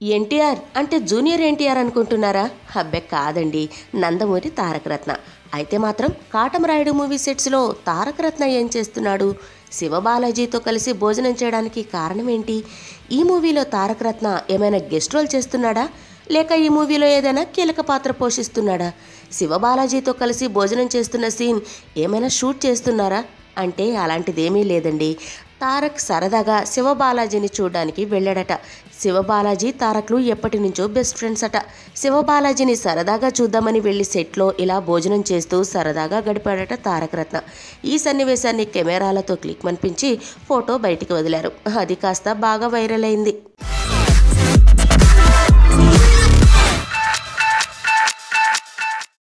ఎన్టీఆర్ అంటే జూనియర్ ఎన్టీఆర్ అనుకుంటున్నారా అబ్బే కాదండి నందమూరి తారకరత్న అయితే మాత్రం కాటమరాయుడు మూవీ సెట్స్లో తారకరత్న ఏం చేస్తున్నాడు శివబాలాజీతో కలిసి భోజనం చేయడానికి కారణం ఏంటి ఈ మూవీలో తారకరత్న ఏమైనా గెస్ట్ రోల్ చేస్తున్నాడా లేక ఈ మూవీలో ఏదైనా కీలక పాత్ర పోషిస్తున్నాడా శివబాలాజీతో కలిసి భోజనం చేస్తున్న సీన్ ఏమైనా షూట్ చేస్తున్నారా అంటే అలాంటిదేమీ లేదండి తారక్ సరదాగా శివబాలాజీని చూడడానికి వెళ్ళాడట శివబాలాజీ తారక్లు ఎప్పటి నుంచో బెస్ట్ ఫ్రెండ్స్ అట శివబాలాజీని సరదాగా చూద్దామని వెళ్ళి సెట్లో ఇలా భోజనం చేస్తూ సరదాగా గడిపాడట తారక రత్న ఈ సన్నివేశాన్ని కెమెరాలతో క్లిక్ మనిపించి ఫోటో బయటికి వదిలారు అది కాస్త బాగా వైరల్ అయింది